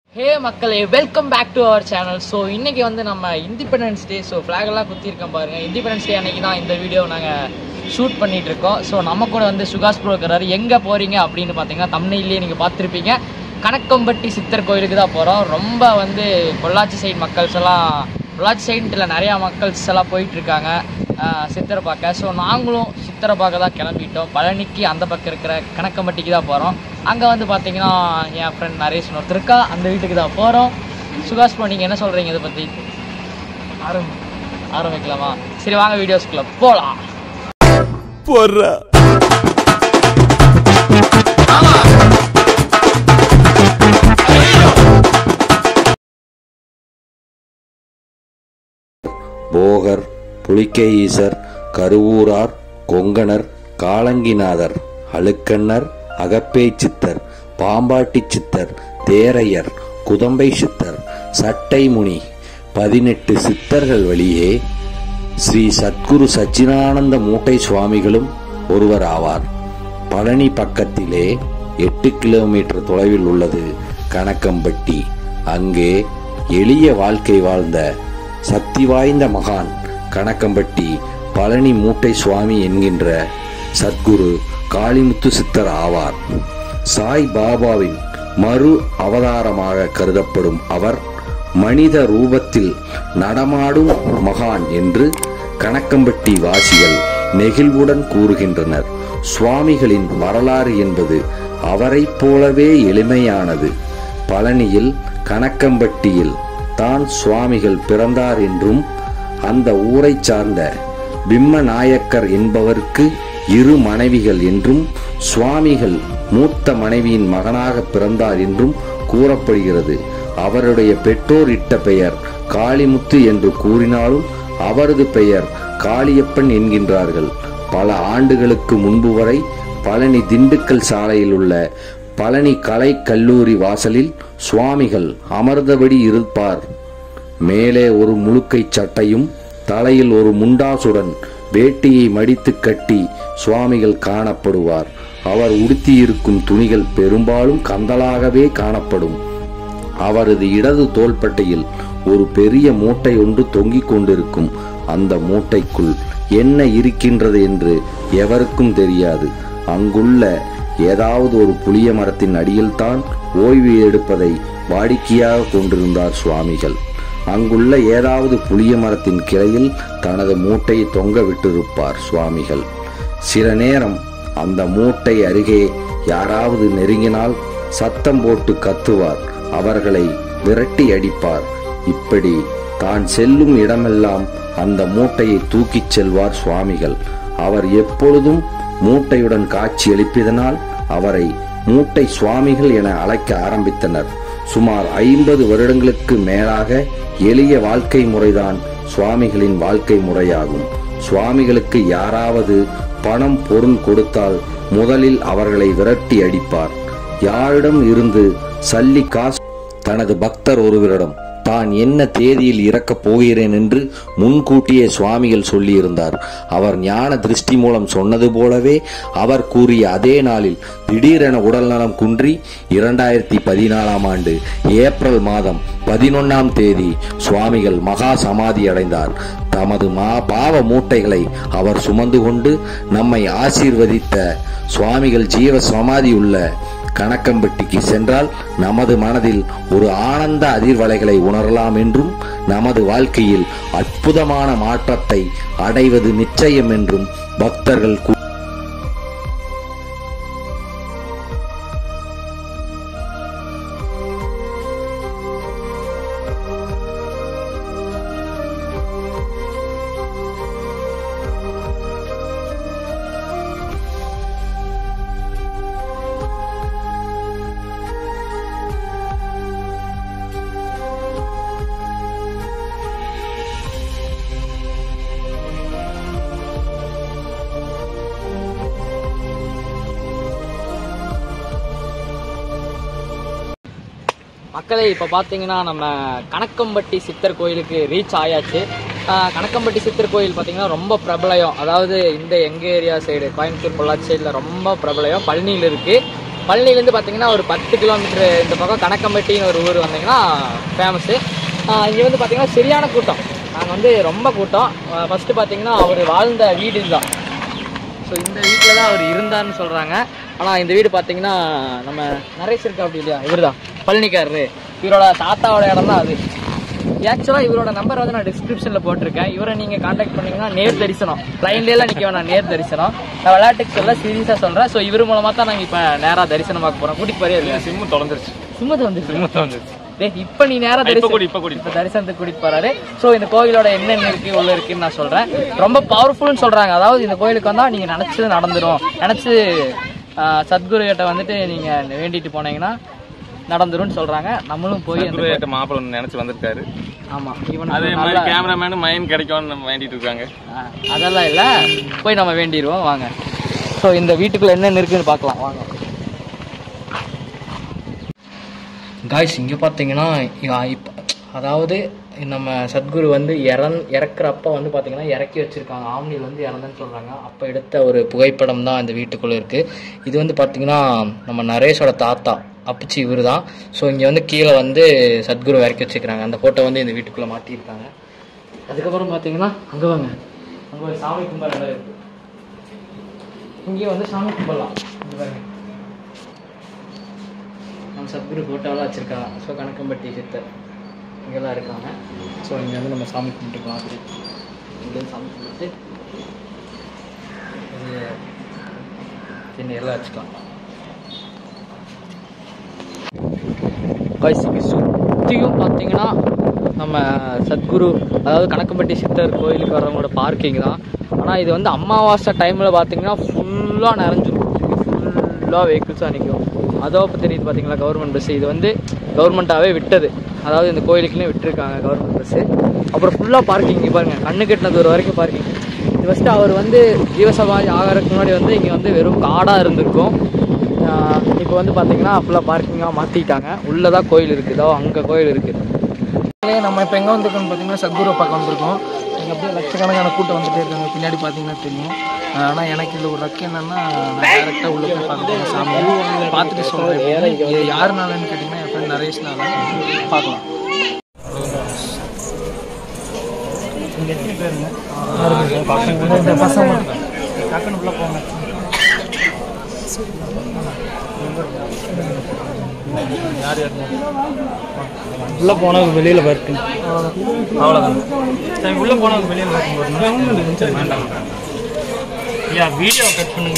ஹே மக்களே welcome back to our channel so இன்னைக்கு வந்து நம்ம இண்டிபெண்டன்ஸ் டே ஸோ எல்லாம் குத்திருக்கோம் பாருங்க இண்டிபெண்டன்ஸ் டே அன்னைக்கு தான் இந்த வீடியோ நாங்கள் ஷூட் பண்ணிட்டு இருக்கோம் ஸோ நம்ம கூட வந்து சுகாஷ் ப்ரோ இருக்கிறாரு எங்கே போறீங்க அப்படின்னு பார்த்தீங்கன்னா தமிழ்லேயே நீங்கள் பார்த்துருப்பீங்க கணக்கம்பட்டி சித்தர் கோயிலுக்கு தான் போகிறோம் ரொம்ப வந்து பொள்ளாச்சி சைடு மக்கள்ஸ் எல்லாம் பொள்ளாச்சி சைடுல நிறையா மக்கள்ஸ் எல்லாம் போயிட்டு இருக்காங்க ஆஹ் சித்தரை பார்க்க ஸோ நாங்களும் சித்தரை பார்க்க தான் கிளம்பிட்டோம் பழனிக்கு அந்த பக்கம் இருக்கிற கணக்கம்பட்டிக்கு தான் போகிறோம் அங்கே வந்து பார்த்தீங்கன்னா என் ஃப்ரெண்ட் நரேஷ் ஒருத்தர் இருக்கா அந்த வீட்டுக்கு தான் போகிறோம் சுகாஷ் ப்ரோ நீங்கள் என்ன சொல்கிறீங்க இதை பற்றி ஆரம்பி ஆரம்பிக்கலாமா சரி வாங்க வீடியோஸ்குள்ளே போகலாம் போடுறா போகர் புலிக்கை ஈசர் கருவூரார் கொங்கணர் காலங்கிநாதர் அழுக்கண்ணர் அகப்பே சித்தர் பாம்பாட்டி சித்தர் தேரையர் குதம்பை சித்தர் சட்டை முனி பதினெட்டு சித்தர்கள் வழியே ஸ்ரீ சத்குரு சச்சிதானந்த மூட்டை சுவாமிகளும் ஒருவர் ஆவார் பழனி பக்கத்திலே எட்டு கிலோமீட்டர் தொலைவில் உள்ளது கணக்கம்பட்டி அங்கே எளிய வாழ்க்கை வாழ்ந்த சக்தி வாய்ந்த மகான் கணக்கம்பட்டி பழனி மூட்டை சுவாமி என்கின்ற சத்குரு காளிமுத்து சித்தர் ஆவார் சாய் பாபாவின் மறு அவதாரமாக கருதப்படும் அவர் மனித ரூபத்தில் நடமாடும் மகான் என்று கணக்கம்பட்டி வாசிகள் நெகிழ்வுடன் கூறுகின்றனர் சுவாமிகளின் வரலாறு என்பது அவரைப் போலவே எளிமையானது பழனியில் கணக்கம்பட்டியில் தான் சுவாமிகள் பிறந்தார் என்றும் அந்த ஊரைச் சார்ந்த பிம்மநாயக்கர் என்பவருக்கு இரு மனைவிகள் என்றும் சுவாமிகள் மூத்த மனைவியின் மகனாக பிறந்தார் என்றும் கூறப்படுகிறது அவருடைய பெற்றோர் இட்ட பெயர் காளிமுத்து என்று கூறினாலும் அவரது பெயர் காளியப்பன் என்கின்றார்கள் பல ஆண்டுகளுக்கு முன்பு வரை பழனி திண்டுக்கல் சாலையில் உள்ள பழனி கலை கல்லூரி வாசலில் சுவாமிகள் அமர்ந்தபடி இருப்பார் மேலே ஒரு முழுக்கை சட்டையும் தலையில் ஒரு முண்டாசுடன் வேட்டியை மடித்து கட்டி சுவாமிகள் காணப்படுவார் அவர் உடுத்தியிருக்கும் துணிகள் பெரும்பாலும் கந்தலாகவே காணப்படும் அவரது இடது தோள்பட்டையில் ஒரு பெரிய மூட்டை ஒன்று தொங்கிக் கொண்டிருக்கும் அந்த மூட்டைக்குள் என்ன இருக்கின்றது என்று எவருக்கும் தெரியாது அங்குள்ள ஏதாவது ஒரு புளிய மரத்தின் அடியில்தான் ஓய்வு எடுப்பதை வாடிக்கையாக கொண்டிருந்தார் சுவாமிகள் அங்குள்ள ஏதாவது புளிய மரத்தின் கிளையில் தனது மூட்டையை தொங்க விட்டிருப்பார் சுவாமிகள் சில நேரம் அந்த மூட்டை அருகே யாராவது நெருங்கினால் சத்தம் போட்டு கத்துவார் அவர்களை விரட்டி அடிப்பார் இப்படி தான் செல்லும் இடமெல்லாம் அந்த மூட்டையை தூக்கிச் செல்வார் சுவாமிகள் அவர் எப்பொழுதும் மூட்டையுடன் காட்சி அளிப்பதனால் அவரை மூட்டை சுவாமிகள் என அழைக்க ஆரம்பித்தனர் சுமார் ஐம்பது வருடங்களுக்கு மேலாக எளிய வாழ்க்கை முறைதான் சுவாமிகளின் வாழ்க்கை முறையாகும் சுவாமிகளுக்கு யாராவது பணம் பொருள் கொடுத்தால் முதலில் அவர்களை விரட்டி அடிப்பார் யாரிடம் இருந்து சல்லி காசு தனது பக்தர் ஒருவரிடம் தான் என்ன தேதியில் இறக்கப் போகிறேன் என்று முன்கூட்டியே சுவாமிகள் சொல்லியிருந்தார் அவர் ஞான திருஷ்டி மூலம் சொன்னது போலவே அவர் கூறிய அதே நாளில் திடீரென உடல்நலம் குன்றி இரண்டாயிரத்தி பதினாலாம் ஆண்டு ஏப்ரல் மாதம் பதினொன்னாம் தேதி சுவாமிகள் மகா சமாதி அடைந்தார் தமது மா பாவ மூட்டைகளை அவர் சுமந்து கொண்டு நம்மை ஆசீர்வதித்த சுவாமிகள் ஜீவ சமாதி உள்ள கணக்கம்பட்டிக்கு சென்றால் நமது மனதில் ஒரு ஆனந்த அதிர்வலைகளை உணரலாம் என்றும் நமது வாழ்க்கையில் அற்புதமான மாற்றத்தை அடைவது நிச்சயம் என்றும் பக்தர்கள் கூ- மக்களே இப்போ பார்த்தீங்கன்னா நம்ம கணக்கம்பட்டி சித்தர் கோயிலுக்கு ரீச் ஆயாச்சு ஆஹ் கணக்கம்பட்டி சித்தர் கோயில் பார்த்தீங்கன்னா ரொம்ப பிரபலயம் அதாவது இந்த எங்கள் ஏரியா சைடு கோயம்புத்தூர் பொள்ளாச்சி சைடில் ரொம்ப பிரபலயம் பழனியில் இருக்குது பழனிலேருந்து பார்த்தீங்கன்னா ஒரு பத்து கிலோமீட்டர் இந்த பக்கம் கணக்கம்பட்டின்னு ஒரு ஊர் வந்தீங்கன்னா ஃபேமஸ்ஸு இங்கே வந்து பார்த்தீங்கன்னா சரியான கூட்டம் நாங்கள் வந்து ரொம்ப கூட்டம் ஃபஸ்ட்டு பார்த்தீங்கன்னா அவர் வாழ்ந்த வீடு இதுதான் ஸோ இந்த வீட்டில் தான் அவர் இருந்தார்னு சொல்கிறாங்க ஆனால் இந்த வீடு பார்த்தீங்கன்னா நம்ம நரேஷ் இருக்கா அப்படி இல்லையா இவர் தான் பழனிக்காரரு இவரோட தாத்தாவோட இடம் தான் அது ஆக்சுவலாக இவரோட நம்பர் வந்து நான் டிஸ்கிரிப்ஷனில் போட்டிருக்கேன் இவரை நீங்கள் காண்டாக்ட் பண்ணீங்கன்னா நேர் தரிசனம் லைன்லேலாம் நிற்க வேணாம் நேர் தரிசனம் நான் விளையாட்டுக்கு சொல்ல சீரியஸாக சொல்கிறேன் ஸோ இவர் மூலமாக தான் நாங்கள் இப்போ நேராக தரிசனம் பார்க்க போகிறோம் கூட்டிகிட்டு போறே சிம்மு தொலைஞ்சிருச்சு சும்மது வந்து சிம்மு தொலைஞ்சிருச்சு டேய் இப்போ நீ நேரா இப்ப தரிசனம் கூடி இப்ப கூடி இப்போ தரிசனத்துக்கு கூட்டிட்டு போறாரு ஸோ இந்த கோயிலோட என்னென்ன இருக்கு உள்ள இருக்குன்னு நான் சொல்றேன் ரொம்ப பவர்ஃபுல்னு சொல்றாங்க அதாவது இந்த கோயிலுக்கு வந்தா நீங்க நினைச்சது நடந்துரும் நினைச்சு ஆஹ், சத்குரு கிட்ட வந்துட்டு நீங்க வேண்டிட்டு போனீங்கன்னா நடந்துரும்னு சொல்றாங்க நம்மளும் போய் அந்த குருவேட்ட மாப்பிள்ள ஒண்ணு நினைச்சு வந்திருக்காரு ஆமா அதே இவனுக்கு மாதிரி நல்லா கேமராமேனு மைன் கிடைக்கும்னு நம்ம வேண்டிட்டு இருக்காங்க ஆஹ், அதெல்லாம் இல்ல போய் நம்ம வேண்டிடுவோம் வாங்க ஸோ இந்த வீட்டுக்குள்ள என்னென்ன இருக்குன்னு பார்க்கலாம் வாங்க காய்ஸ் இங்கே பார்த்தீங்கன்னா இப்போ அதாவது நம்ம சத்குரு வந்து இறந் இறக்குறப்ப வந்து பார்த்தீங்கன்னா இறக்கி வச்சுருக்காங்க ஆம்னியில் வந்து இறந்தன்னு சொல்கிறாங்க அப்போ எடுத்த ஒரு புகைப்படம் தான் இந்த வீட்டுக்குள்ளே இருக்குது இது வந்து பார்த்தீங்கன்னா நம்ம நரேஷோட தாத்தா அப்பச்சி இவர் தான் ஸோ இங்கே வந்து கீழே வந்து சத்குரு இறக்கி வச்சுக்கிறாங்க அந்த ஃபோட்டோ வந்து இந்த வீட்டுக்குள்ளே மாட்டியிருக்காங்க அதுக்கப்புறம் பார்த்தீங்கன்னா அங்கே வாங்க அங்கே ஒரு சாமி கும்பல் இடம் இருக்குது இங்கேயும் வந்து சாமி கும்பலாம் இங்க பாருங்க நம்ம சத்குரு ஃபோட்டோலாம் வச்சுருக்காங்க ஸோ கணக்கம்பட்டி சித்தர் இங்கெல்லாம் இருக்காங்க ஸோ இங்கே வந்து நம்ம சாமி கும்பிட்டுக்கலாம் அப்படி இங்கே சாமி கும்பிட்டு இது சின்ன எல்லாம் வச்சுக்கலாம் guys, இங்க சுற்றியும் பார்த்தீங்கன்னா நம்ம சத்குரு அதாவது கணக்கம்பட்டி சித்தர் கோயிலுக்கு வர்றவங்களோட பார்க்கிங் தான் ஆனால் இது வந்து அமாவாசை டைமில் பார்த்தீங்கன்னா ஃபுல்லாக நிறைஞ்சிரும் ஃபுல்லாக வெஹிக்கிள்ஸாக நிற்கும் அதோ இப்போ தெரியுது பார்த்தீங்களா கவர்மெண்ட் பஸ் இது வந்து கவர்மெண்ட்டாகவே விட்டது அதாவது இந்த கோயிலுக்குன்னே விட்டுருக்காங்க கவர்மெண்ட் பஸ்ஸு அப்புறம் ஃபுல்லாக பார்க்கிங் இங்கே பாருங்கள் கண்ணு கெட்டின தூரம் வரைக்கும் பார்க்கிங் இது ஃபஸ்ட்டு அவர் வந்து ஜீவசமாதி ஆகிறதுக்கு முன்னாடி வந்து இங்கே வந்து வெறும் காடாக இருந்திருக்கும் இப்போ வந்து பார்த்தீங்கன்னா ஃபுல்லாக பார்க்கிங்காக மாற்றிட்டாங்க உள்ளே தான் கோயில் இருக்குது இதோ அங்கே கோயில் இருக்குது நம்ம இப்போ எங்கே வந்திருக்கோம்னு பார்த்தீங்கன்னா சத்குரு பார்க்க வந்திருக்கோம் இங்கே அப்படியே லட்சக்கணக்கான கூட்டம் வந்துட்டே இருக்காங்க பின்னாடி பார்த்தீங்கன்னா தெரியும் ஆனால் எனக்கு இதில் ஒரு ரக்கு என்னன்னா நான் டேரெக்டாக உள்ள போய் பார்க்க போகிறேன் சாமி பார்த்துட்டு சொல்கிறேன் இது யாருனாலன்னு கேட்டிங்கன்னா என் ஃப்ரெண்ட் நரேஷ்னால பார்க்கலாம் இங்கே எத்தனை பேருங்க இந்த பசங்க டக்குன்னு உள்ள போங்க யார் யார் உள்ள போனவங்க வெளியில இருக்கு அவ்வளவுதான் சரி உள்ள போனவங்க வெளியில இருக்கு வேண்டாம் ஐயா வீடியோ கட் பண்ணுங்க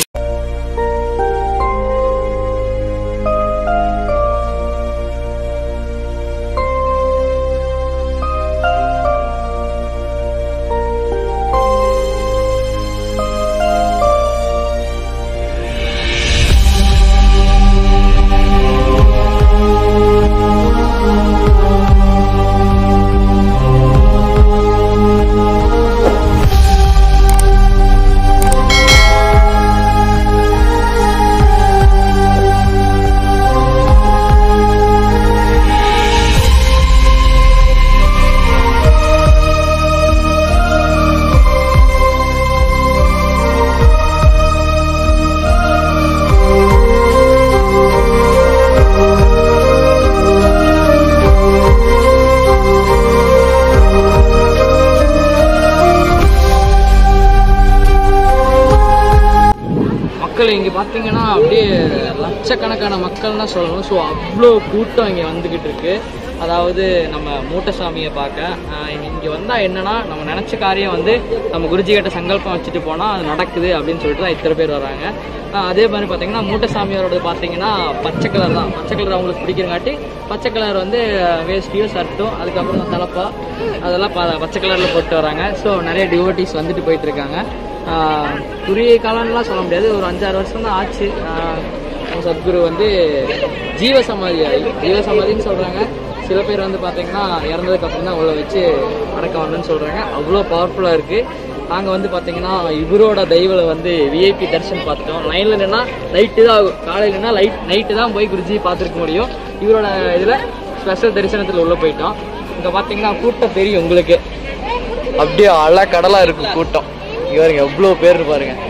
மக்கள் இங்கே பார்த்தீங்கன்னா அப்படியே லட்சக்கணக்கான மக்கள்னா சொல்லணும் ஸோ அவ்வளோ கூட்டம் இங்கே வந்துக்கிட்டு இருக்கு அதாவது நம்ம மூட்டசாமியை பார்க்க இங்கே வந்தால் என்னன்னா நம்ம நினச்ச காரியம் வந்து நம்ம குருஜி கிட்ட சங்கல்பம் வச்சுட்டு போனால் அது நடக்குது அப்படின்னு சொல்லிட்டு தான் இத்தனை பேர் வராங்க ஆஹ் அதே மாதிரி பார்த்தீங்கன்னா மூட்டசாமியோட பார்த்தீங்கன்னா பச்சை கலர் தான் பச்சை கலர் அவங்களுக்கு பிடிக்கிறங்காட்டி பச்சை கலர் வந்து வேஷ்டியோ ஷர்ட்டும் அதுக்கப்புறம் தலப்பா அதெல்லாம் ப- பச்சை கலரில் போட்டு வராங்க ஸோ நிறைய டிவோட்டிஸ் வந்துட்டு போயிட்டு இருக்காங்க ஆஹ் குறுகிய காலம்லாம் சொல்ல முடியாது ஒரு அஞ்சாறு வருஷம் தான் ஆச்சு ஆஹ் நம்ம சத்குரு வந்து ஜீவசமாதி ஆகி ஜீவசமாதின்னு சொல்கிறாங்க சில பேர் வந்து பார்த்தீங்கன்னா இறந்ததுக்கு அப்புறம் தான் உள்ள வச்சு அடக்க வரணும்னு சொல்கிறாங்க அவ்வளோ பவர்ஃபுல்லாக இருக்குது நாங்கள் வந்து பார்த்தீங்கன்னா இவரோட தெய்வலை வந்து விஐபி தரிசனம் பார்த்துட்டோம் லைனில் நின்னா நைட்டு தான் ஆகும் காலையிலனா லைட் நைட்டு தான் போய் குருஜி பார்த்துருக்க முடியும் இவரோட இதில் ஸ்பெஷல் தரிசனத்தில் உள்ளே போயிட்டோம் இங்கே பார்த்தீங்கன்னா கூட்டம் தெரியும் உங்களுக்கு அப்படியே அலை கடலாக இருக்கும் கூட்டம் இங்க பாருங்க எவ்வளோ பேர் பாருங்க ஸோ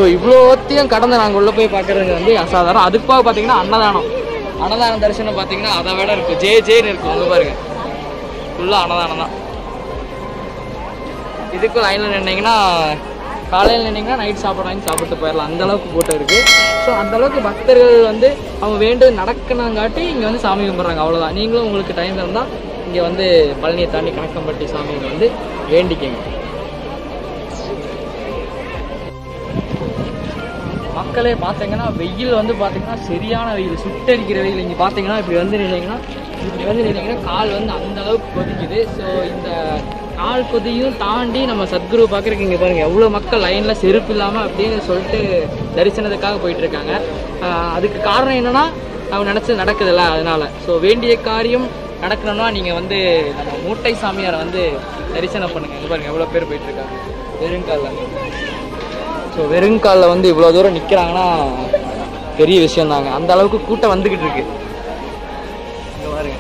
ஸோ இவ்வளோத்தையும் கடந்து நாங்கள் உள்ளே போய் பார்க்குறது வந்து அசாதாரணம் அதுக்கு போக பார்த்தீங்கன்னா அன்னதானம் அன்னதானம் தரிசனம் பார்த்தீங்கன்னா அதை விட இருக்கும் ஜே ஜேன்னு இருக்கும் அங்கே பாருங்க ஃபுல்லாக அன்னதானம் தான் இதுக்கும் லைனில் நின்னீங்கன்னா காலையில் நின்னீங்கன்னா நைட் சாப்பிட்ற வாங்கி சாப்பிட்டு போயிடலாம் அந்த அளவுக்கு கூட்டம் இருக்குது ஸோ அந்த அளவுக்கு பக்தர்கள் வந்து அவங்க வேண்டு நடக்கணங்காட்டி இங்கே வந்து சாமி கும்பிட்றாங்க அவ்வளோதான் நீங்களும் உங்களுக்கு டைம் இருந்தால் இங்கே வந்து பழனியை தாண்டி கணக்கம்பட்டி சாமியை வந்து வேண்டிக்கங்க மக்களே பார்த்தீங்கன்னா வெயில் வந்து பார்த்தீங்கன்னா சரியான வெயில் சுட்டடிக்கிற வெயில் இங்கே பார்த்தீங்கன்னா இப்படி வந்து நின்னீங்கன்னா இப்படி வந்து நின்னீங்கன்னா கால் வந்து அந்த அளவுக்கு கொதிக்குது ஸோ இந்த கால் கொதியும் தாண்டி நம்ம சத்குரு பார்க்குறதுக்கு இங்கே பாருங்கள் எவ்வளோ மக்கள் லைனில் செருப்பு இல்லாமல் அப்படின்னு சொல்லிட்டு தரிசனத்துக்காக போயிட்டு இருக்காங்க ஆஹ் அதுக்கு காரணம் என்னன்னா அவங்க நினச்சது நடக்குதுல்ல அதனால ஸோ வேண்டிய காரியம் நடக்கணும்னா நீங்கள் வந்து நம்ம மூட்டை சாமியாரை வந்து தரிசனம் பண்ணுங்க இங்க பாருங்க எவ்வளோ பேர் போயிட்டு இருக்காங்க வெறுங்காலில் ஸோ வெறுங்காலில் வந்து இவ்வளோ தூரம் நிற்கிறாங்கன்னா பெரிய விஷயம் தாங்க அந்த அளவுக்கு கூட்டம் வந்துக்கிட்டு இருக்கு இங்க பாருங்க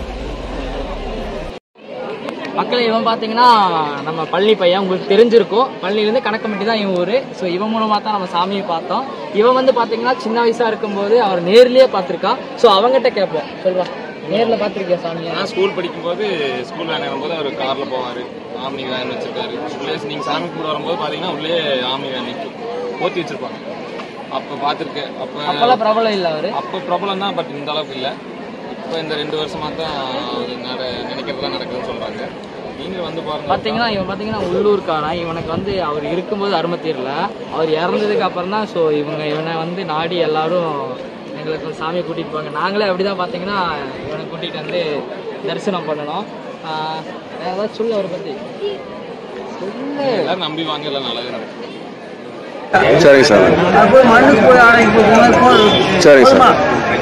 மக்கள் இவன் பார்த்தீங்கன்னா நம்ம பழனி பையன் உங்களுக்கு தெரிஞ்சிருக்கும் பழனிலேருந்து கணக்கம்பட்டி தான் இவன் ஊர் ஸோ இவன் மூலமாக தான் நம்ம சாமியை பார்த்தோம் இவன் வந்து பார்த்தீங்கன்னா சின்ன வயசாக இருக்கும்போது அவர் நேர்லேயே பார்த்துருக்கான் ஸோ அவங்ககிட்ட கேட்போம் சொல்வா நேரில் பார்த்துருக்கியா சாமியை நான் ஸ்கூல் படிக்கும்போது ஸ்கூல் வேன் வரும்போது அவர் காரில் போவார் ஆம்னி வேன் வச்சிருக்காரு உள்ளே நீங்கள் சாமி கூட வரும்போது பார்த்தீங்கன்னா உள்ளே ஆம்னி வேன் நிற்கும் ஓத்தி வச்சிருப்பாங்க அப்போ பார்த்துருக்கேன் அப்போ அப்போல்லாம் பிரபலம் இல்லை அவர் அப்போ ப்ராப்ளம் தான் பட் இந்த அளவுக்கு இல்லை இப்போ இந்த ரெண்டு வருஷமா தான் அது நட நினைக்கிறதெல்லாம் நடக்குதுன்னு சொல்கிறாங்க நீங்கள் வந்து பாருங்க பார்த்தீங்கன்னா இவன் பார்த்தீங்கன்னா உள்ளூர்காரன் இவனுக்கு வந்து அவர் இருக்கும்போது அருமை தெரியல அவர் இறந்ததுக்கு அப்புறம் தான் ஸோ இவங்க இவனை வந்து நாடி எல்லாரும் எங்களுக்கு வந்து சாமியை கூட்டிகிட்டு போவாங்க நாங்களே அப்படி தான் பார்த்தீங்கன்னா இவனை கூட்டிகிட்டு வந்து தரிசனம் பண்ணணும் ஆஹ் வேற ஏதாவது சொல்லு அவரை பற்றி சொல்லு எல்லாரும் நம்பி வாங்க எல்லாம் நல்லது நடக்கும் சரிங்க சார் சரிங்க சார்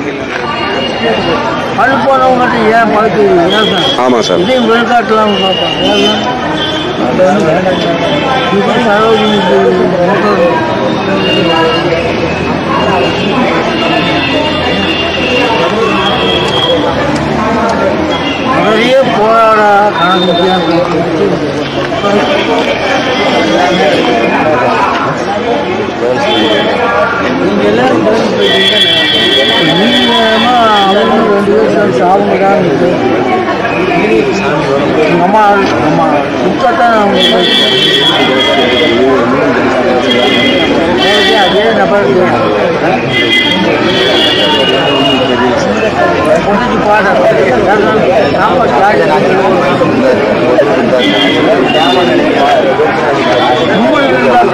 அது போனவங்ககிட்ட ஏன் பழக்குறீங்க ஏன் சார் ஆமாம் சார் இதையும் வெளிக்காட்டலாம் பார்ப்பாங்க ஏன் அது வந்து வேண்டாம் இப்போ சரோஜினிக்கு நிறைய போராட கணக்கு நீங்க எல்லாரும் கிளம்பி போயிட்டீங்கன்னா நீங்கமா அவங்க ரெண்டு பேரும் சாப்பிட தான் எங்கள் அம்மா அம்மா சுத்தத்தான் அவங்க நேரடியா அதே நபருக்கு பொண்ணுக்கு பாடம் சாப்பாடு உங்களுக்கு இருந்தால்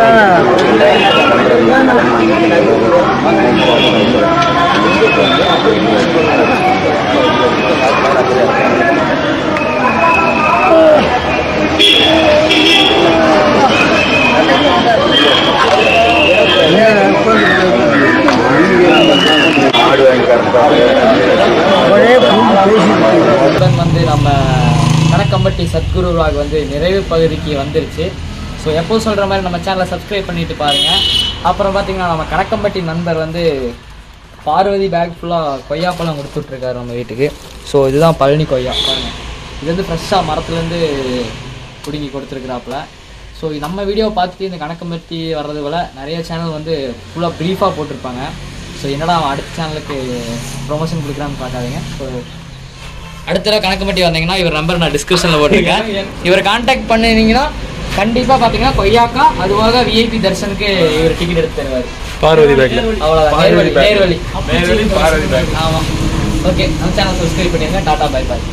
ஒரே பூண்டு பேசிட்டு உடன் வந்து நம்ம கணக்கம்பட்டி சத்குரு vlog வந்து நிறைவு பகுதிக்கு வந்துருச்சு ஸோ எப்போ சொல்கிற மாதிரி நம்ம சேனலை சப்ஸ்கிரைப் பண்ணிட்டு பாருங்க அப்புறம் பார்த்தீங்கன்னா நம்ம கணக்கம்பட்டி நண்பர் வந்து பார்வதி பேக் ஃபுல்லாக கொய்யாப்பழம் கொடுத்துட்ருக்காரு நம்ம வீட்டுக்கு ஸோ இதுதான் பழனி கொய்யா பாருங்க இது வந்து ஃப்ரெஷ்ஷாக மரத்துலேருந்து பிடுங்கி கொடுத்துருக்குறாப்புல ஸோ நம்ம வீடியோ பார்த்துட்டு இந்த கணக்கம்பட்டி வர்றது போல் நிறைய சேனல் வந்து ஃபுல்லாக ப்ரீஃபாக போட்டிருப்பாங்க ஸோ என்னடா அவன் அடுத்த சேனலுக்கு ப்ரொமோஷன் கொடுக்குறான்னு பார்க்காதீங்க ஸோ அடுத்த தடவை கணக்குப்பட்டி வந்தீங்கன்னா இவர் நம்பர் நான் டிஸ்கிரிப்ஷனில் போட்டிருக்கேன் இவரை காண்டாக்ட் பண்ணினீங்கன்னா கண்டிப்பாக பார்த்தீங்கன்னா கொய்யாக்கா அதுவாக விஐபி தர்ஷனுக்கு இவர் டிக்கெட் எடுத்து தருவார் பார்வதி பேக்ல அவ்வளோதான் நேர்வழி நேர்வழி நேர்வழி, பார்வதி பேக். ஆமாம் ஓகே நம்ம சேனல் சப்ஸ்கிரைப் பண்ணிடுங்க டாடா பை பாய்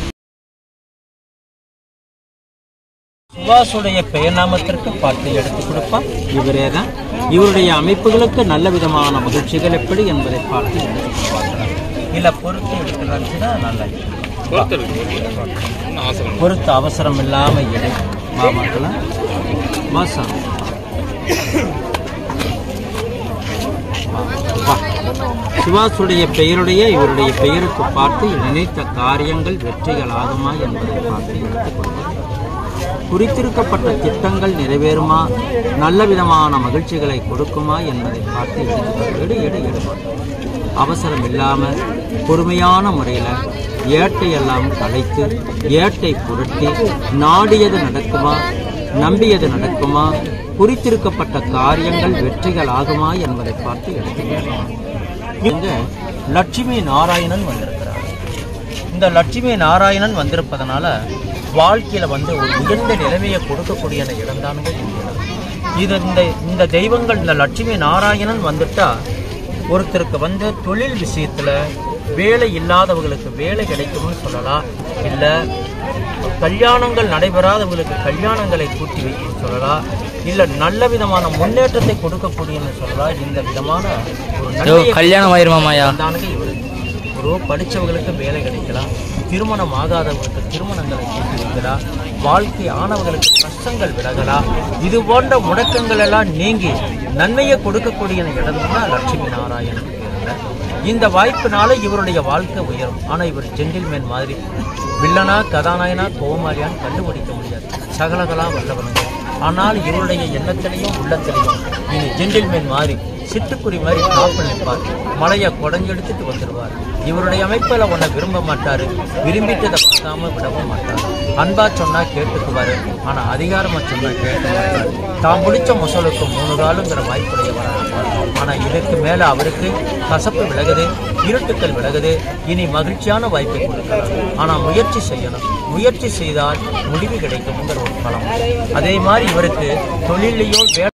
சுபாஷுடைய பெயர் நாமத்திற்கு பாட்டு எடுத்து கொடுப்பார் இவரே தான் இவருடைய அமைப்புகளுக்கு நல்ல விதமான மகிழ்ச்சிகள் எப்படி என்பதை பார்த்து எடுத்து பார்க்கலாம் இல்லை பொறுத்து எடுக்கிறாங்கன்னா நல்லா பொறுத்து அவசரம் இல்லாமல் எடு மாமாக்கெல்லாம் மாசம் சிவாசுடைய பெயருடைய இவருடைய பெயருக்கு பார்த்து நினைத்த காரியங்கள் வெற்றிகள் ஆகுமா என்பதை பார்த்து எடுத்துக் கொள்வார் குறித்திருக்கப்பட்ட திட்டங்கள் நிறைவேறுமா நல்ல விதமான மகிழ்ச்சிகளை கொடுக்குமா என்பதை பார்த்து எடுத்துக்கொள். எடு எடு எடு அவசரம் இல்லாமல் பொறுமையான முறையில் ஏட்டை எல்லாம் கலைத்து ஏட்டை புரட்டி நாடியது நடக்குமா நம்பியது நடக்குமா குறித்திருக்கப்பட்ட காரியங்கள் வெற்றிகள் ஆகுமா என்பதை பார்த்து எடுத்துக்கொள்ளலாம் இங்க லட்சுமி நாராயணன் வந்திருக்கிறார் இந்த லட்சுமி நாராயணன் வந்திருப்பதனால வாழ்க்கையில வந்து ஒரு உயர்ந்த நிலைமையை கொடுக்கக்கூடிய அந்த இடம்தானுங்க இந்த இடம். இது இந்த இந்த தெய்வங்கள் இந்த லட்சுமி நாராயணன் வந்துட்டா ஒருத்தருக்கு வந்து தொழில் விஷயத்துல வேலை இல்லாதவங்களுக்கு வேலை கிடைக்கும்னு சொல்லலாம் இல்ல கல்யாணங்கள் நடைபெறாதவங்களுக்கு கல்யாணங்களை கூட்டி வைக்கும் சொல்லலாம் இல்ல நல்ல விதமான முன்னேற்றத்தை கொடுக்கக்கூடியன்னு சொல்லலாம் இந்த விதமான ஒரு யோ நன்மையை கல்யாணம் ஆயிருமாமாயா தானுங்க இவரு ஒரு படிச்சவங்களுக்கு வேலை கிடைக்கலாம் திருமணம் ஆகாதவங்களுக்கு திருமணங்களை கூட்டி வைக்கலாம் வாழ்க்கை ஆனவர்களுக்கு கஷ்டங்கள் விலகலாம் இது போன்ற முடக்கங்கள் எல்லாம் நீங்கி நன்மையை கொடுக்கக்கூடிய இடம் தான் லட்சுமி நாராயணன் பேருங்க இந்த வாய்ப்பினால இவருடைய வாழ்க்கை உயரும் ஆனா இவர் ஜென்டில்மேன் மாதிரி வில்லனா கதாநாயனா கோமாரியான்னு கண்டுபிடிக்க முடியாது சகலகலா வல்லவனுங்க ஆனால் இவருடைய எண்ணத்திலையும் உள்ளத்திலையும் இனி ஜென்டில்மேன் மாதிரி சிட்டுக்குருவி மாதிரி காப்பில் நிற்பார் மலையை குடஞ்செடுத்துட்டு வந்துடுவார் இவருடைய அமைப்பில் உன்னை விரும்ப மாட்டாரு விரும்பிட்டதை பார்க்காம விடவும் மாட்டார் அன்பா சொன்னா கேட்டுக்குவாரு ஆனா அதிகாரமா சொன்னா கேட்க மாட்டார் தான் பிடிச்ச முசலுக்கு மூணு காலுங்கிற வாய்ப்புடையவராக இருப்பார் ஆனா இதற்கு மேல அவருக்கு கசப்பு விலகுது இருட்டுக்கள் விலகுது இனி மகிழ்ச்சியான வாய்ப்பை கொடுக்கலாம் ஆனா முயற்சி செய்யணும் முயற்சி செய்தால் முடிவு கிடைக்கும்ங்கிற ஒரு பலம் அதே மாதிரி இவருக்கு தொழிலையோ வே